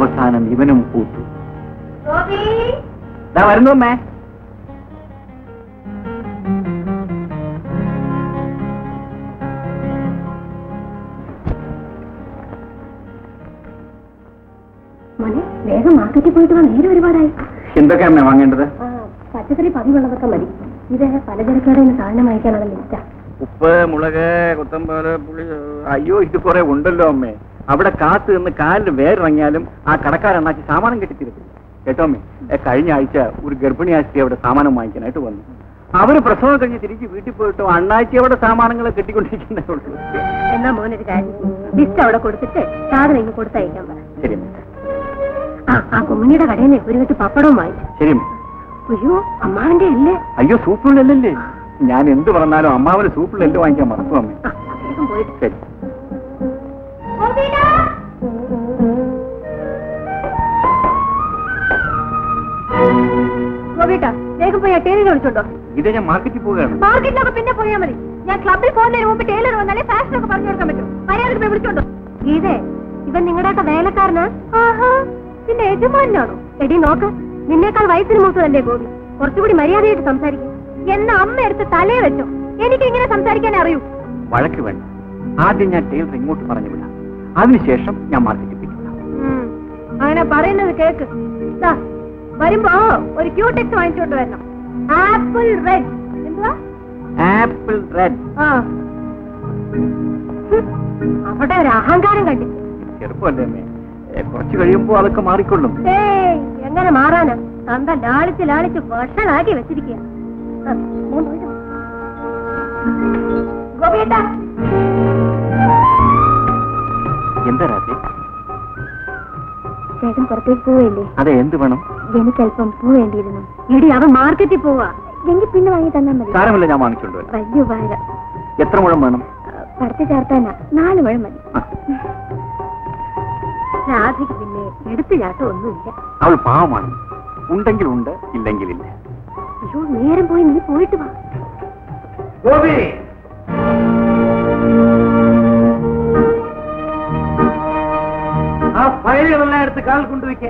അവസാനം ഇവനും കൂട്ടു ദാ വരുന്നു അമ്മേ മോനെ വേഗം മാർക്കറ്റിൽ പോയിട്ട് വാ നേരെ ഒരുപാടായി എന്തൊക്കെ അമ്മേ വാങ്ങേണ്ടത് ആ, പച്ചക്കറി പതിവുള്ളതൊക്കെ മതി ഇത് പലചരക്കയുടെ സാധനം വാങ്ങിക്കാനുള്ള ലിസ്റ്റാ ഉപ്പ് മുളക് കൊത്തമ്പാല് പുളി അയ്യോ ഇത് കുറെ ഉണ്ടല്ലോ അമ്മേ അവിടെ കാത്തു നിന്ന് കാലിൽ വേരിറങ്ങിയാലും ആ കടക്കാരണ്ണാക്കി സാമാനം കെട്ടിത്തിരത്തില്ല കേട്ടോ അമ്മേ ഏ, കഴിഞ്ഞ ആഴ്ച ഒരു ഗർഭിണി ആശുപത്രി അവിടെ സാമാനം വാങ്ങിക്കാനായിട്ട് വന്നു അവര് പ്രസവം കഴിഞ്ഞ് തിരിച്ച് വീട്ടിൽ പോയിട്ട് അണ്ണാച്ചി അവിടെ സാമാനങ്ങൾ കെട്ടിക്കൊണ്ടിരിക്കുന്നേ ഉള്ളൂ എന്നാ മോനൊരു കാര്യം ലിസ്റ്റ് അവിടെ കൊടുത്തിട്ട് സാധനം ഇങ്ങ് കൊടുത്തയക്കാൻ പറ ശരി അമ്മേ. ആ ആ കുമ്മിണിയുടെ കടയിൽ നിന്ന് ഒരു കെട്ട് പപ്പടവും വാങ്ങിച്ചു ശരി അമ്മേ. അയ്യോ അമ്മാവന്റെ അല്ലേ അയ്യോ സൂപ്പുള്ളല്ലേ ഞാൻ എന്ത് പറഞ്ഞാലും അമ്മാവന് സൂപ്പുള്ള എല്ലാം വാങ്ങിക്കാൻ മറക്കും അമ്മേ ആ, വേഗം പോയിട്ട് ശരി ഗോപിട്ടാ വേഗം പോയി ആ ടേലർ വിളിച്ചോണ്ടോ ഇത് ഞാൻ മാർക്കറ്റിൽ പോവുകയാണ് മാർക്കറ്റിലൊക്കെ പിന്നെ പോയാൽ മതി ഞാൻ ക്ലബിൽ പോകുന്നതിന് മുമ്പ് ടൈലർ വന്നാലേ ഫാഷൻ ഒക്കെ പറഞ്ഞു കൊടുക്കാൻ പറ്റും മര്യാദക്ക് പോയി വിളിച്ചോണ്ടോ ഗീതേ ഇവൻ നിങ്ങളുടെയൊക്കെ വേലക്കാരനാ ആഹാ പിന്നെ യജമാനാണോ എടി നോക്ക് നിന്നേക്കാൾ വയസ്സിന് മൂത്തതല്ലേ ഗോപി കുറച്ചുകൂടി മര്യാദയായിട്ട് സംസാരിക്കും എന്ന അമ്മ എടുത്ത് തലേ വെച്ചോ എനിക്ക് ഇങ്ങനെ സംസാരിക്കാനേ അറിയൂ വഴക്ക് വേണ്ട ആദ്യം ഞാൻ ടൈലർ ഇങ്ങോട്ട് പറഞ്ഞു വിടാം അതിനുശേഷം ഞാൻ മാർക്കറ്റിൽ പിടിക്കാം അങ്ങനെ പറയുന്നത് കേക്ക് ദാ, വരുമ്പോ ഒരു ക്യൂടെക്സ് വാങ്ങിച്ചോണ്ട് വരണം ആപ്പിൾ റെഡ് എന്തുവാ ആപ്പിൾ റെഡ് ആ ഹും, അവിടെ ഒരു അഹങ്കാരം കണ്ടി ചെറുപ്പമല്ലേ അമ്മേ ഏ, കുറച്ച് കഴിയുമ്പോ അതൊക്കെ മാറിക്കൊള്ളും ഏയ് എങ്ങനെ മാറാനാ തന്ത ലാളിച്ച് ലാളിച്ച് വഷളാക്കി വെച്ചിരിക്കുക ഗോപിയേട്ടാ എന്താ രാത്രി ചേട്ടൻ പുറത്തേക്ക് പോവല്ലേ അതെ എന്ത് വേണം എനിക്കല്പം പൂ വേണ്ടിയിരുന്നു എടി അവൻ മാർക്കറ്റിൽ പോവാ എങ്കിൽ പിന്നെ വാങ്ങി തന്നാ മതി സാരമില്ല ഞാൻ വാങ്ങിച്ചോണ്ട് വരാം വലിയ ഉപകാരം എത്ര മുഴം വേണം പടത്തി ചേർത്താനാ നാല് മഴ മതി ആ, രാധയ്ക്ക് പിന്നെ എടുത്തു ചാട്ടം ഒന്നുമില്ല അവൾ പാവമാണ് ഉണ്ടെങ്കിൽ ഉണ്ട് ഇല്ലെങ്കിൽ ഇല്ല അയ്യോ നേരം പോയി നീ പോയിട്ട് വാ ഗോപി ആ ഫയലുകളെല്ലാം എടുത്ത് കാൽ കൊണ്ടുവയ്ക്കേ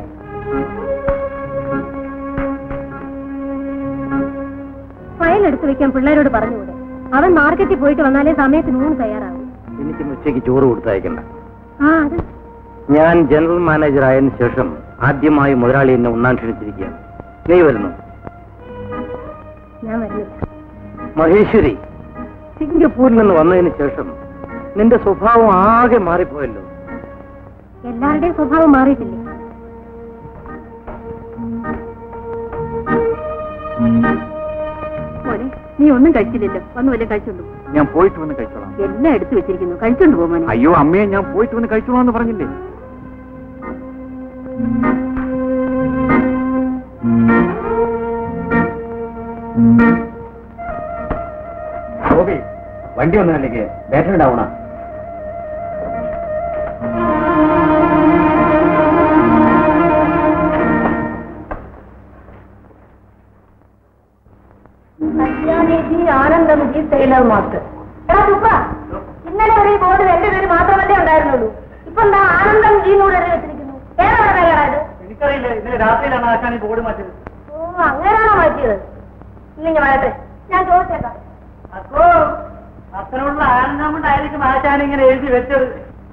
ഫയൽ എടുത്തു വെക്കാൻ പിള്ളേരോട് പറഞ്ഞുകൂടെ അവൻ മാർക്കറ്റിൽ പോയിട്ട് വന്നാലേ സമയത്തിന് ഊണ് തയ്യാറാവും എനിക്ക് ഉച്ചയ്ക്ക് ചോറ് കൊടുത്തയക്കണ്ട ആ അത് ഞാൻ ജനറൽ മാനേജർ ആയതിനു ശേഷം ആദ്യമായി മുതലാളി എന്നെ ഉണ്ണാൻ ക്ഷണിച്ചിരിക്കുകയാണ് നീ വരുന്നു ഞാൻ വരുന്നില്ല മഹേശ്വരി സിംഗപ്പൂരിൽ നിന്ന് വന്നതിന് ശേഷം നിന്റെ സ്വഭാവം ആകെ മാറിപ്പോയല്ലോ എല്ലാവരുടെയും സ്വഭാവം മാറിയിട്ടില്ലേ മോനെ നീ ഒന്നും കഴിച്ചില്ലല്ലോ വന്നു വല്ല കഴിച്ചോണ്ടു ഞാൻ പോയിട്ട് വന്ന് കഴിച്ചോളാം എല്ലാം എടുത്തു വെച്ചിരിക്കുന്നു കഴിച്ചോണ്ട് പോ മോനെ അയ്യോ അമ്മയെ ഞാൻ പോയിട്ട് വന്ന് കഴിച്ചോളാം എന്ന് പറഞ്ഞില്ലേ ഗോപി വണ്ടി ഒന്നുമല്ലെങ്കിൽ ബാറ്ററി ഡൗണാ ആനന്ദം ജി ടൈലർ മാസ്റ്റർ ഇന്നലെ വരെ ഈ ബോർഡ് എന്റെ പേര് മാത്രമല്ലേ ഉണ്ടായിരുന്നുള്ളൂ ഇപ്പൊ എന്താ ആനന്ദം ജി കൂടെ എഴുതി വെച്ചിരിക്കുന്നു ഏതാണ് പേരായത് എനിക്കറിയില്ല ഇന്നലെ രാത്രിയിലാണ് ആശാൻ ഈ ബോർഡ് മാറ്റിയത് ഓ അങ്ങനെയാണോ മാറ്റിയത് ഇല്ലെങ്കിൽ വരട്ടെ ഞാൻ ചോദിച്ചേക്കാം അപ്പോ അത്തരമുള്ള ആനന്ദം കൊണ്ടായിരിക്കും ആശാൻ ഇങ്ങനെ എഴുതി വെച്ചത്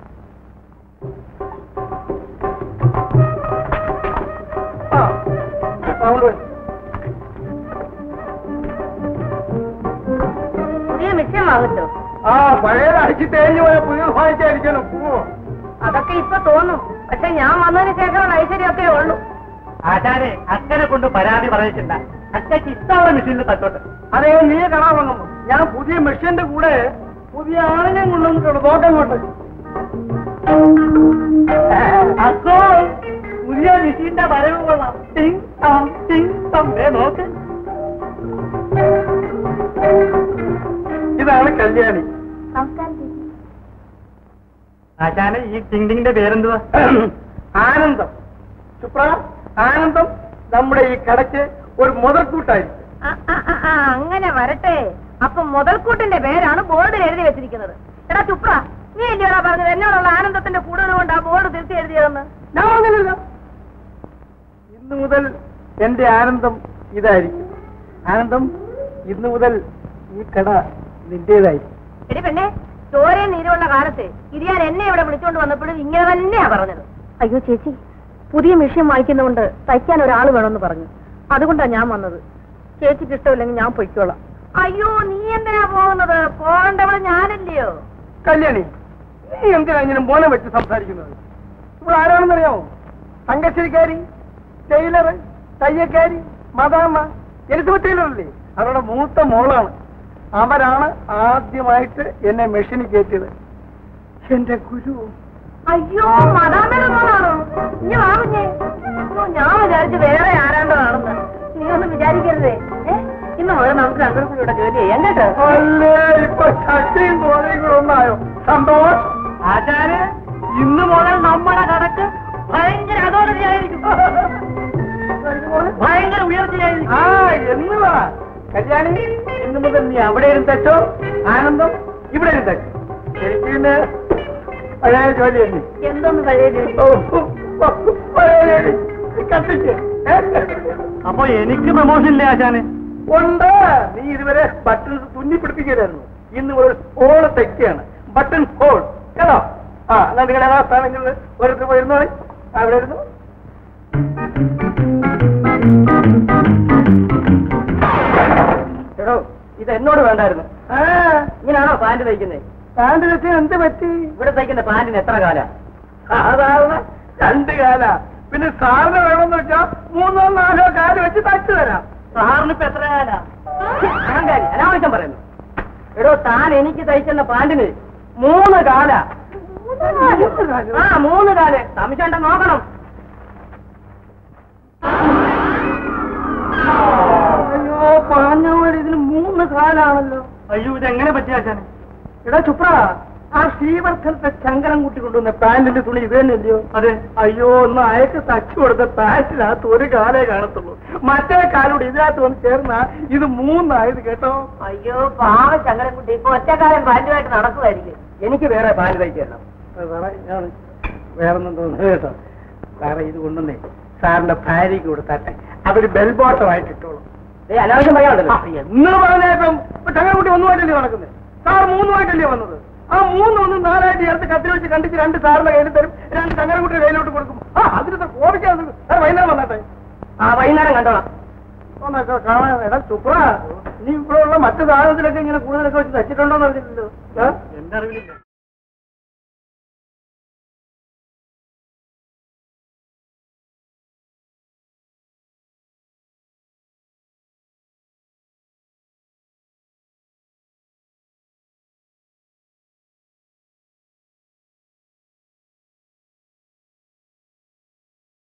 പുതിയ മിക്കം വാങ്ങിച്ചോ ആ പഴയത് അടിച്ച് തേഞ്ഞു പോയ പുതിയ വാങ്ങിച്ചായിരിക്കണം അതൊക്കെ ഇപ്പൊ തോന്നും പക്ഷെ ഞാൻ വന്നതിന് ശേഷമുള്ള ഐശ്വര്യമൊക്കെ ഉള്ളൂ ആശാനെ അക്കനെ കൊണ്ട് പരാതി പറഞ്ഞിട്ടുണ്ട് അക്കയ്ക്ക് ഇഷ്ടമുള്ള മെഷീനിൽ തട്ടോട്ടെ അതെ നീ കാണാൻ വന്നു ഞാൻ പുതിയ മെഷീന്റെ കൂടെ പുതിയ ആളിനെ കൊണ്ടുവന്നിട്ടുണ്ട് നോക്കാൻ കൊണ്ട് അക്കോ പുതിയ മെഷീന്റെ വരവ് കൊള്ളാം ടിങ് ടം ടിങ് ടം ദേ നോക്ക് ഇതാണ് കല്യാണി ആശാനെ ഈ ടിങ് പേരെന്തുവാ ആനന്ദം സുപ്ര ആനന്ദം നമ്മുടെ ഈ കടയ്ക്ക് ഒരു മുതൽക്കൂട്ടായിരിക്കും ആ, ആ, ആ, ആ, അങ്ങനെ വരട്ടെ അപ്പൊ മുതൽക്കൂട്ടിന്റെ പേരാണ് ബോർഡിൽ എഴുതി വെച്ചിരിക്കുന്നത് എടാ ചുപ്ര നീ അല്ലയോടാ പറഞ്ഞത് എന്നോടുള്ള ആനന്ദത്തിന്റെ കൂടുതൽ കൊണ്ട് ആ ബോർഡ് തിരുത്തി എഴുതിയതെന്ന് ഞാൻ പറഞ്ഞില്ലല്ലോ ഇന്നു മുതൽ എന്റെ ആനന്ദം ഇതായിരിക്കും ആനന്ദം ഇന്നു മുതൽ ഈ കട നിന്റേതായിരിക്കും എടി പെണ്ണെ ചോരയും നീരുള്ള കാലത്ത് ഇരിയാൻ എന്നെ ഇവിടെ വിളിച്ചോണ്ട് വന്നപ്പോഴും ഇങ്ങനെ തന്നെയാ പറഞ്ഞത് അയ്യോ ചേച്ചി പുതിയ മെഷീൻ വാങ്ങിക്കുന്നതുകൊണ്ട് തയ്ക്കാൻ ഒരാൾ വേണമെന്ന് പറഞ്ഞു അതുകൊണ്ടാ ഞാൻ വന്നത് ചേച്ചിക്ക് ഇഷ്ടമില്ലെങ്കിൽ ഞാൻ പൊയ്ക്കോളാം അയ്യോ നീ എന്തിനാ പോകുന്നത് പോകേണ്ടവിടെ ഞാനല്ലയോ കല്യാണി നീ എന്തിനാ ഇങ്ങനെ മോനെ വെച്ച് സംസാരിക്കുന്നത് ഇവിടെ ആരാണെന്നറിയാമോ തങ്കശ്ശേരിക്കാരി ടൈലറ് തയ്യക്കാരി മദാമ്മ എലിസബത്ത് ടൈലറല്ലേ അവരുടെ മൂത്ത മോളാണ് അവരാണ് ആദ്യമായിട്ട് എന്നെ മെഷീനിൽ കയറ്റിയത് എന്റെ ഗുരു അയ്യോ മദാമയുടെ മോളാണോ ഇനി വാങ്ങുഞ്ഞേ അയ്യോ, ഞാൻ വിചാരിച്ചു വേറെ ആരാണ്ടതാണെന്ന് നീ ഒന്നും വിചാരിക്കരുതേ ഏ? ഇന്ന് മുതൽ നമുക്ക് രണ്ടുപേർക്കും ഇവിടെ ജോലി ചെയ്യാം കേട്ടോ അല്ലേ ഇപ്പൊ ശക്തിയും തോന്നിയും കൂടെ ഒന്നായോ സന്തോഷം ആചാര് ഇന്ന് മുതൽ നമ്മുടെ കടക്ക് ഭയങ്കര അതോറിറ്റിയായിരിക്കും ഭയങ്കര ഉയർച്ചയായിരിക്കും ആ എന്നുള്ള കല്യാണി ഇന്നു മുതൽ നീ അവിടെ ഇരുന്ന് തെച്ചോ ആനന്ദം ഇവിടെ ഇരുന്ന് തെച്ചോ എനിക്ക് പിന്നെ പഴയ ജോലി തന്നെ എന്തൊന്ന് പഴയ ജോലി പഴയ ജോലി കത്തിച്ച് അപ്പൊ എനിക്ക് പ്രമോഷൻ ഇല്ലേ ആശാനെ ഉണ്ട് നീ ഇതുവരെ ബട്ടൺ തുന്നി പിടിപ്പിക്കുകയായിരുന്നു ഇന്ന് ഒരു ഹോള് തെക്കുകയാണ് ബട്ടൺ ഹോൾ കേട്ടോ ആ എന്നാ നിങ്ങളുടെ ആ സ്ഥാനങ്ങളിൽ ഓരോരുത്തർ പോയിരുന്നു അവിടെ ഇരുന്നു എടോ ഇത് എന്നോട് വേണ്ടായിരുന്നു ആ ഇങ്ങനെയാണോ പാന്റ് തയ്ക്കുന്നത് പാണ്ട് വെച്ച് എന്ത് പറ്റി ഇവിടെ തയ്ക്കുന്ന പാന്റിന് എത്ര കാല സാധാരണ രണ്ട് കാല പിന്നെ സാറിന് വേണമെന്ന് വെച്ചാ മൂന്നോ നാലോ കാല് വെച്ച് തച്ചു തരാം സാറിന് ഇപ്പൊ എത്ര കാല അഹങ്കാരി അനാവശ്യം പറയുന്നു എടോ താൻ എനിക്ക് തയ്ക്കുന്ന പാന്റിന് മൂന്ന് കാല മൂന്ന് കാലോ? ആ മൂന്ന് കാല് സംശയം ഉണ്ടോ നോക്കണം അയ്യോ പറഞ്ഞ പോലെ ഇതിന് മൂന്ന് കാലാണല്ലോ അയ്യോ ഇത് എങ്ങനെ പറ്റിയ ആശാനെ എടാ ചുപ്ര ആ ശ്രീവർദ്ധനത്തെ ചങ്കരം കൂട്ടി കൊണ്ടുവന്ന പാന്റിന്റെ തുണി ഇത് തന്നെയല്ലയോ അതെ അയ്യോ ഒന്ന് അയക്ക് തച്ചു കൊടുത്ത പാന്റിനകത്ത് ഒരു കാലേ കാണത്തുള്ളൂ മറ്റേ കാലോട് ഇതിനകത്ത് വന്ന് ചേർന്ന ഇത് മൂന്നായത് കേട്ടോ അയ്യോ പാവ ചങ്ങലക്കുട്ടി ഇപ്പൊ ഒറ്റക്കാലം പാൻറ്റുമായിട്ട് നടക്കുമായിരിക്കും എനിക്ക് വേറെ പാന്റ് തയ്ച്ചു തരണം അത് സാറേ ഞാൻ വേറൊന്നും തോന്നുന്നത് കേട്ടോ സാറേ ഇത് കൊണ്ടുവന്നേ സാറിന്റെ ഭാര്യയ്ക്ക് കൊടുത്താട്ടെ അതൊരു ബെൽ ബോട്ടമായിട്ട് ഇട്ടോളൂ ഏ അനാവശ്യം പറയാനുണ്ടല്ലോ എന്ന് പറഞ്ഞേപ്പം ചങ്ങനക്കുട്ടി ഒന്നുമായിട്ടല്ലേ നടക്കുന്നത് സാർ മൂന്നുമായിട്ടല്ലേ വന്നത് ആ മൂന്ന് ഒന്ന് നാലായിട്ട് ചേർത്ത് കത്തിൽ വെച്ച് കണ്ടിച്ച് രണ്ട് സാറിന്റെ കയ്യിൽ തരും രണ്ട് ചങ്ങനക്കുട്ടിയുടെ കയ്യിലോട്ട് കൊടുക്കും ആ അതിന് കോപിക്കാൻ സാർ വൈകുന്നേരം വന്നാട്ടെ ആ വൈകുന്നേരം കണ്ടോളാം ഒന്നൊക്കെ കാണാൻ എടാ സുപ്ര നീ ഇവിടെ ഉള്ള മറ്റു സാധനത്തിലൊക്കെ ഇങ്ങനെ കൂടുതലൊക്കെ വെച്ച് തച്ചിട്ടുണ്ടോന്ന് അറിഞ്ഞില്ലല്ലോ എന്റെ അറിവിലില്ല